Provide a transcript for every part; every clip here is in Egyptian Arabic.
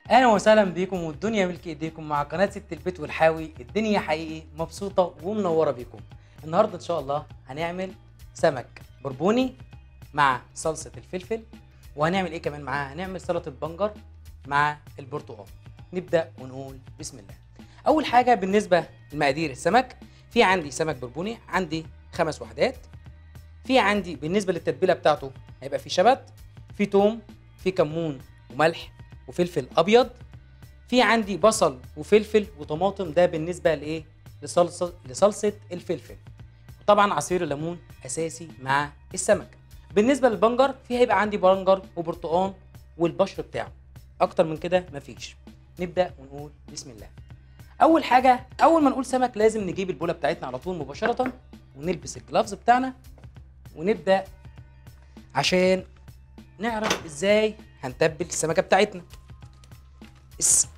اهلا وسهلا بيكم والدنيا ملك ايديكم مع قناه ست البيت والحاوي الدنيا حقيقي مبسوطه ومنوره بيكم النهارده ان شاء الله هنعمل سمك بربوني مع صلصه الفلفل وهنعمل ايه كمان معاه هنعمل سلطه بنجر مع البرتقال نبدا ونقول بسم الله اول حاجه بالنسبه لمقادير السمك في عندي سمك بربوني عندي خمس وحدات في عندي بالنسبه للتتبيله بتاعته هيبقى في شبت في توم في كمون وملح وفلفل ابيض في عندي بصل وفلفل وطماطم ده بالنسبه لايه لصلصه لصلصه الفلفل وطبعا عصير الليمون اساسي مع السمك بالنسبه للبنجر في هيبقى عندي بنجر وبرتقان والبشر بتاعه اكتر من كده مفيش نبدا ونقول بسم الله اول حاجه اول ما نقول سمك لازم نجيب البوله بتاعتنا على طول مباشره ونلبس الجلافز بتاعنا ونبدا عشان نعرف ازاي هنتبل السمكه بتاعتنا الس...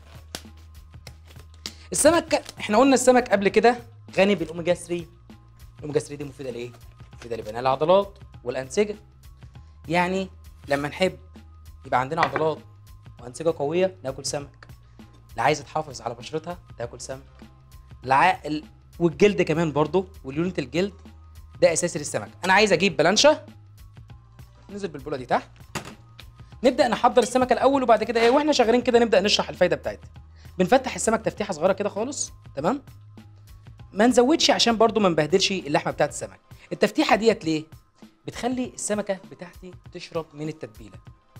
السمك احنا قلنا السمك قبل كده غني بالاوميجا 3 الاوميجا 3 دي مفيده لايه مفيده لبناء العضلات والانسجه يعني لما نحب يبقى عندنا عضلات وانسجه قويه ناكل سمك اللي عايزه تحافظ على بشرتها تاكل سمك الع... ال... والجلد كمان برضو وليونه الجلد ده اساسي للسمك انا عايز اجيب بلانشه ننزل بالبوله دي تحت نبدا نحضر السمكه الاول وبعد كده ايه واحنا شغالين كده نبدا نشرح الفايده بتاعتها بنفتح السمك تفتيحه صغيره كده خالص تمام ما نزودش عشان برضو ما نبهدلش اللحمه بتاعت السمك التفتيحه ديت ليه بتخلي السمكه بتاعتي تشرب من التتبيله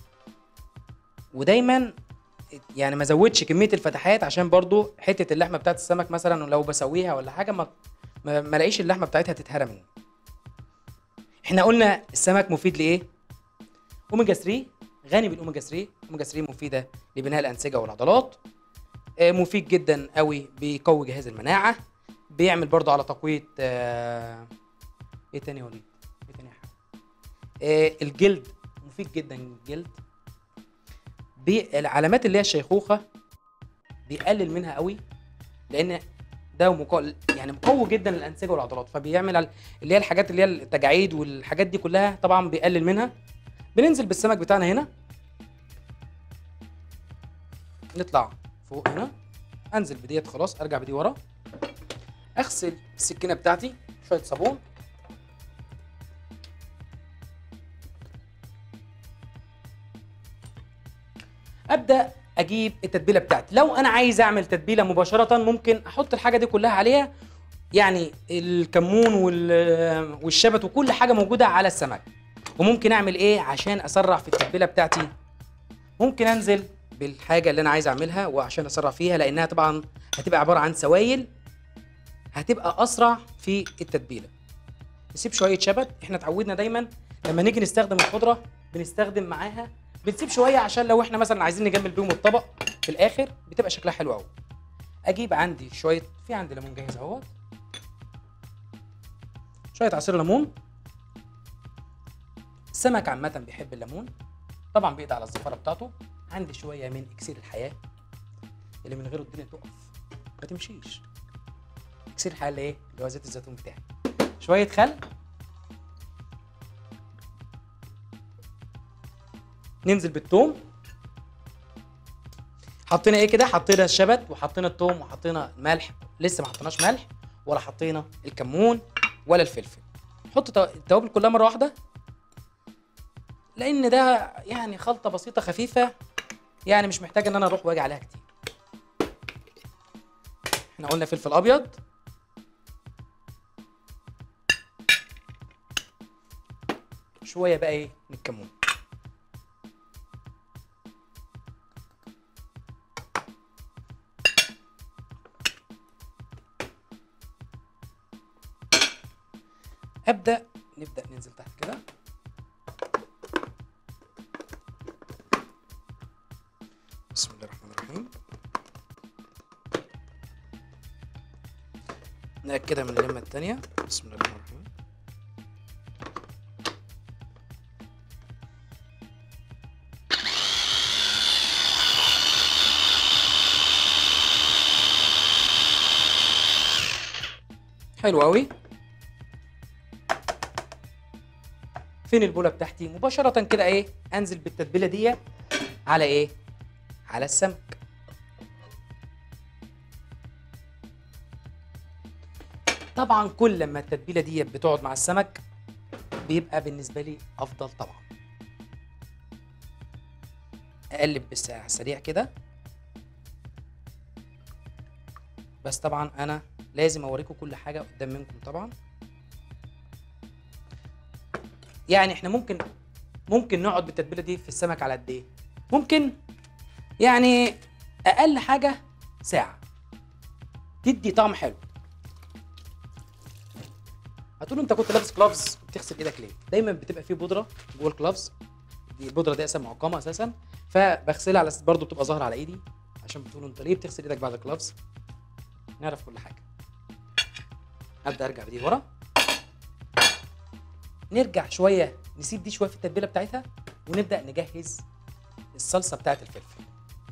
ودايما يعني ما زودش كميه الفتحات عشان برضو حته اللحمه بتاعت السمك مثلا لو بسويها ولا حاجه ما ما ما الاقيش اللحمه بتاعتها تتهرى مني احنا قلنا السمك مفيد لايه اوميجا 3 غني بالاوميجا 3 اوميجا 3 مفيده لبناء الانسجه والعضلات آه، مفيد جدا قوي بيقوي جهاز المناعه بيعمل برضه على تقويه آه، ايه تاني يا وليد ايه تاني يا حاج آه، الجلد مفيد جدا الجلد بي- العلامات اللي هي الشيخوخه بيقلل منها قوي لان ده مقا... يعني مقوي جدا الانسجه والعضلات فبيعمل ال- اللي هي الحاجات اللي هي التجاعيد والحاجات دي كلها طبعا بيقلل منها بننزل بالسمك بتاعنا هنا نطلع فوق هنا انزل بديت خلاص ارجع بدي ورا اغسل السكينه بتاعتي شويه صابون ابدا اجيب التتبيله بتاعتي لو انا عايز اعمل تتبيله مباشره ممكن احط الحاجه دي كلها عليها يعني الكمون وال- والشبت وكل حاجه موجوده على السمك وممكن اعمل ايه عشان اسرع في التتبيله بتاعتي ممكن انزل بالحاجه اللي انا عايز اعملها وعشان اسرع فيها لانها طبعا هتبقى عباره عن سوائل هتبقى اسرع في التتبيله نسيب شويه شبت احنا اتعودنا دايما لما نيجي نستخدم الخضره بنستخدم معاها بنسيب شويه عشان لو احنا مثلا عايزين نجمل بيهم الطبق في الاخر بتبقى شكلها حلو قوي اجيب عندي شويه في عندي ليمون جاهز اهوت شويه عصير ليمون السمك عامة بيحب الليمون طبعا بيقضي على الزفارة بتاعته عندي شوية من اكسير الحياة اللي من غيره الدنيا تقف ما تمشيش اكسير الحياة اللي ايه؟ اللي هو زيت الزيتون بتاعي شوية خل ننزل بالثوم حطينا ايه كده؟ حطينا الشبت وحطينا الثوم وحطينا ملح لسه ما حطيناش ملح ولا حطينا الكمون ولا الفلفل نحط تو- التوابل كلها مرة واحدة لان ده يعني خلطه بسيطه خفيفه يعني مش محتاج ان انا اروح واجي عليها كتير احنا قلنا فلفل ابيض شويه بقى ايه من الكمون ابدا نبدا ننزل تحت كده بسم الله الرحمن الرحيم نأكدها من اللمة التانية بسم الله الرحمن الرحيم حلو قوي فين البوله بتاعتي مباشره كده ايه انزل بالتتبيله دي على ايه على السمك طبعا كل لما التتبيله دي بتقعد مع السمك بيبقى بالنسبه لي افضل طبعا اقلب بالسريع سريع كده بس طبعا انا لازم اوريكم كل حاجه قدام منكم طبعا يعني احنا ممكن ممكن نقعد بالتتبيله دي في السمك على قد ايه ممكن يعني اقل حاجه ساعه تدي طعم حلو هتقولوا انت كنت لابس كلافز بتغسل ايدك ليه دايما بتبقى فيه بودره جوه الكلافز دي البودره دي اساسا معقمه اساسا فبغسلها على اساس برضه بتبقى ظاهره على ايدي عشان بتقولوا انت ليه بتغسل ايدك بعد الكلافز نعرف كل حاجه ابدا ارجع بدي ورا نرجع شويه نسيب دي شويه في التتبيله بتاعتها ونبدا نجهز الصلصه بتاعت الفلفل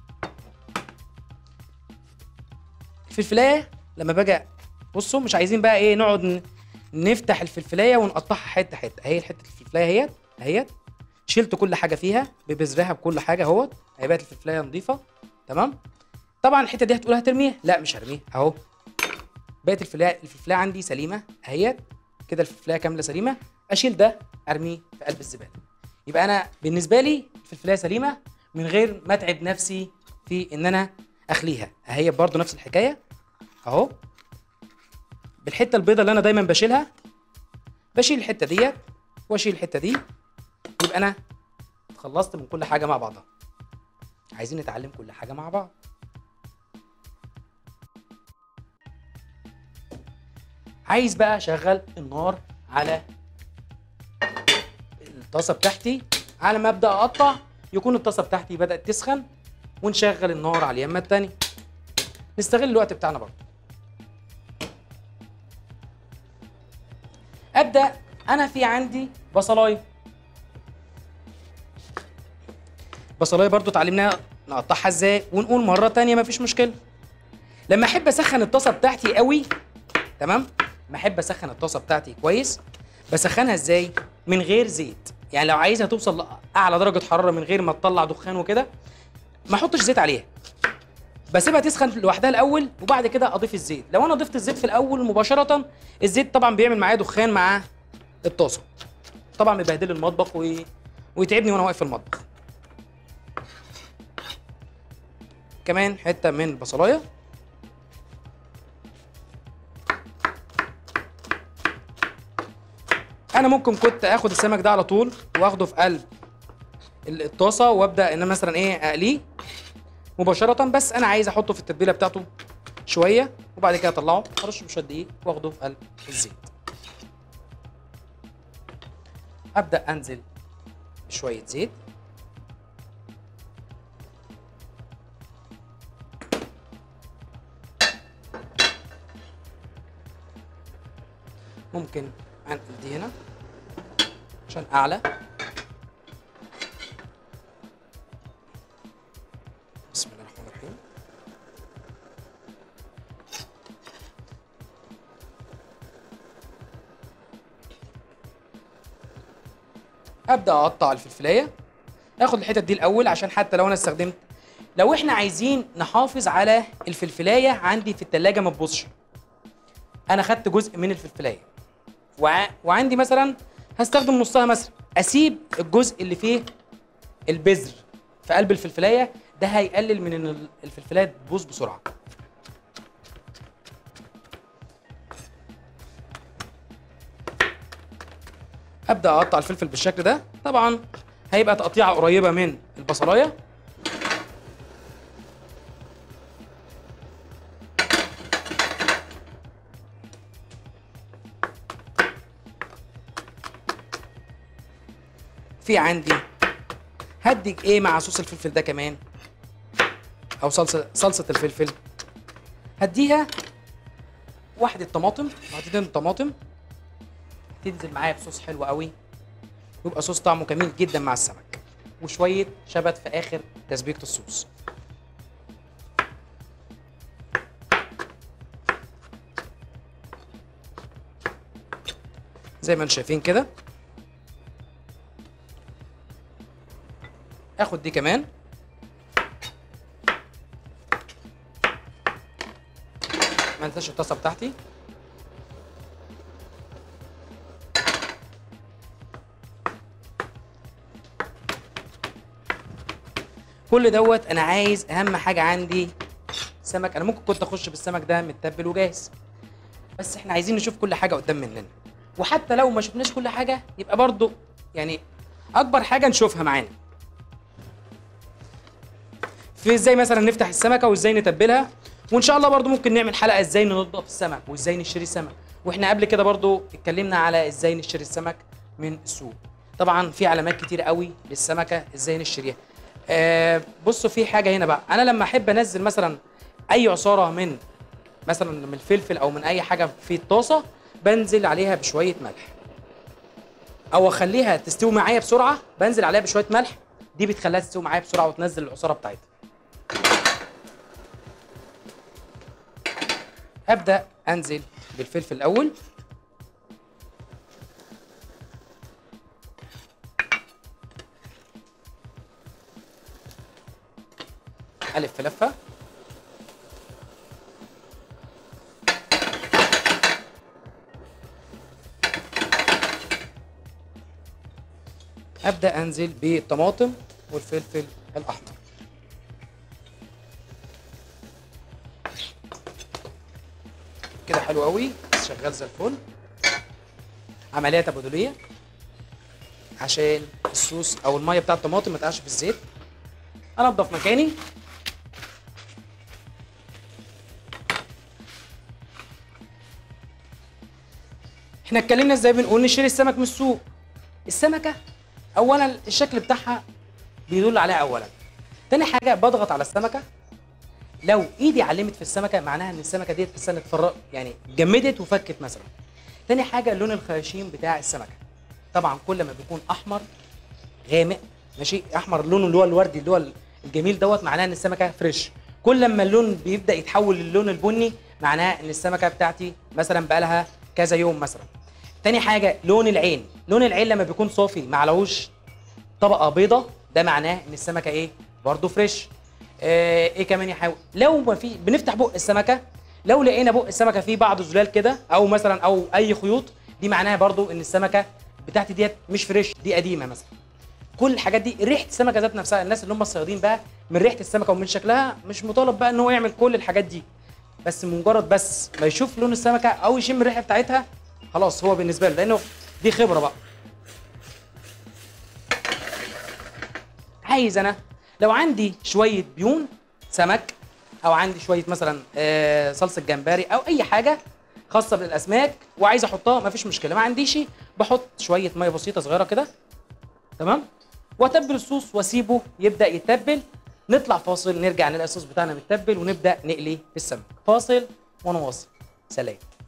الفلفلايه لما باجي بصوا مش عايزين بقى ايه نقعد ن- نفتح الفلفلايه ونقطعها حته حته اهي حته الفلفلايه اهيت اهيت شلت كل حاجه فيها ببذرها بكل حاجه اهوت اهي بقت الفلفلايه نظيفه تمام طبعا الحته دي هتقول هترميها لا مش هرميها اهو بقت الفلفلايه الفلفلايه عندي سليمه اهيت كده الفلفلايه كامله سليمه اشيل ده ارميه في قلب الزباله يبقى انا بالنسبه لي الفلفلايه سليمه من غير ما اتعب نفسي في ان انا اخليها اهي برضو نفس الحكايه اهو بالحته البيضه اللي انا دايما بشيلها بشيل الحته ديت واشيل الحته دي يبقى انا اتخلصت من كل حاجه مع بعضها عايزين نتعلم كل حاجه مع بعض عايز بقى اشغل النار على الطاسه بتاعتي على ما ابدا اقطع يكون الطاسه بتاعتي بدات تسخن ونشغل النار على اليمه التانية نستغل الوقت بتاعنا برضه ابدا انا في عندي بصلايه بصلايه برضو اتعلمنا نقطعها ازاي ونقول مره تانية مفيش مشكله لما احب اسخن الطاسه بتاعتي قوي تمام ما احب اسخن الطاسه بتاعتي كويس بسخنها ازاي من غير زيت يعني لو عايزها توصل لاعلى درجه حراره من غير ما تطلع دخان وكده ما احطش زيت عليها بسيبها تسخن لوحدها الاول وبعد كده اضيف الزيت لو انا ضفت الزيت في الاول مباشره الزيت طبعا بيعمل معايا دخان مع الطاسه طبعا بيبهدل لي المطبخ و... ويتعبني وانا واقف في المطبخ كمان حته من البصلايه انا ممكن كنت اخد السمك ده على طول واخده في قلب ال- الطاسه وابدا ان أنا مثلا ايه اقليه مباشره بس انا عايز احطه في التتبيله بتاعته شويه وبعد كده اطلعه ارشه بشويه دقيق واخده في قلب الزيت ابدا انزل بشويه زيت ممكن انقل دي هنا عشان اعلى بسم الله الرحمن الرحيم ابدا اقطع الفلفلايه اخد الحتت دي الاول عشان حتى لو انا استخدمت لو احنا عايزين نحافظ على الفلفلايه عندي في التلاجة ما تبوظش انا خدت جزء من الفلفلايه وع... وعندي مثلا هستخدم نصها مثلا اسيب الجزء اللي فيه البذر في قلب الفلفلايه ده هيقلل من ان الفلفلايه تبوظ بسرعه ابدا اقطع الفلفل بالشكل ده طبعا هيبقى تقطيعه قريبه من البصلايه في عندي هدي ايه مع صوص الفلفل ده كمان او صلصه صلصه الفلفل هديها واحده طماطم واحدتين طماطم تنزل معايا بصوص حلو قوي ويبقى صوص طعمه جميل جدا مع السمك وشويه شبت في اخر تسبيكه الصوص زي ما انتم شايفين كده اخد دي كمان ما انساش الطاسه بتاعتي كل دوت انا عايز اهم حاجه عندي سمك انا ممكن كنت اخش بالسمك ده متبل وجاهز بس احنا عايزين نشوف كل حاجه قدام مننا وحتى لو ما شفناش كل حاجه يبقى برضو يعني اكبر حاجه نشوفها معانا في ازاي مثلا نفتح السمكه وازاي نتبلها وان شاء الله برضو ممكن نعمل حلقه ازاي ننضف السمك وازاي نشتري السمك واحنا قبل كده برضو اتكلمنا على ازاي نشتري السمك من السوق طبعا في علامات كتير قوي للسمكه ازاي نشتريها آه بصوا في حاجه هنا بقى انا لما احب انزل مثلا اي عصاره من مثلا من الفلفل او من اي حاجه في الطاسه بنزل عليها بشويه ملح او اخليها تستوي معايا بسرعه بنزل عليها بشويه ملح دي بتخليها تستوي معايا بسرعه وتنزل العصاره بتاعتها ابدا انزل بالفلفل الاول الف في لفه ابدا انزل بالطماطم والفلفل الاحمر كده حلو قوي شغال زي الفل عمليه تبادليه عشان الصوص او الميه بتاعه الطماطم ما تقعش في الزيت انضف مكاني احنا اتكلمنا ازاي بنقول نشتري السمك من السوق السمكه اولا الشكل بتاعها بيدل عليها اولا تاني حاجه بضغط على السمكه لو ايدي علمت في السمكه معناها ان السمكه ديت لسه اتفرق يعني جمدت وفكت مثلا تاني حاجه اللون الخياشيم بتاع السمكه طبعا كل ما بيكون احمر غامق ماشي احمر لونه اللي هو الوردي اللي هو الجميل دوت معناه ان السمكه فريش كل لما اللون بيبدا يتحول للون البني معناه ان السمكه بتاعتي مثلا بقالها كذا يوم مثلا تاني حاجه لون العين لون العين لما بيكون صافي معلهوش طبقه بيضه ده معناه ان السمكه ايه برضه فريش آه ايه كمان يحاول لو ما في بنفتح بق السمكه لو لقينا بق السمكه فيه بعض الزلال كده او مثلا او اي خيوط دي معناها برضو ان السمكه بتاعتي ديت مش فريش دي قديمه مثلا كل الحاجات دي ريحه السمكه ذات نفسها الناس اللي هم الصيادين بقى من ريحه السمكه ومن شكلها مش مطالب بقى ان هو يعمل كل الحاجات دي بس مجرد بس ما يشوف لون السمكه او يشم الريحه بتاعتها خلاص هو بالنسبه له لانه دي خبره بقى عايز انا لو عندي شويه بيون سمك او عندي شويه مثلا آه، صلصه جمبري او اي حاجه خاصه بالاسماك وعايز احطها مفيش مشكله ما عنديش بحط شويه ميه بسيطه صغيره كده تمام واتبل الصوص واسيبه يبدا يتبل نطلع فاصل نرجع نلاقي الصوص بتاعنا متبل ونبدا نقلي في السمك فاصل ونواصل سلام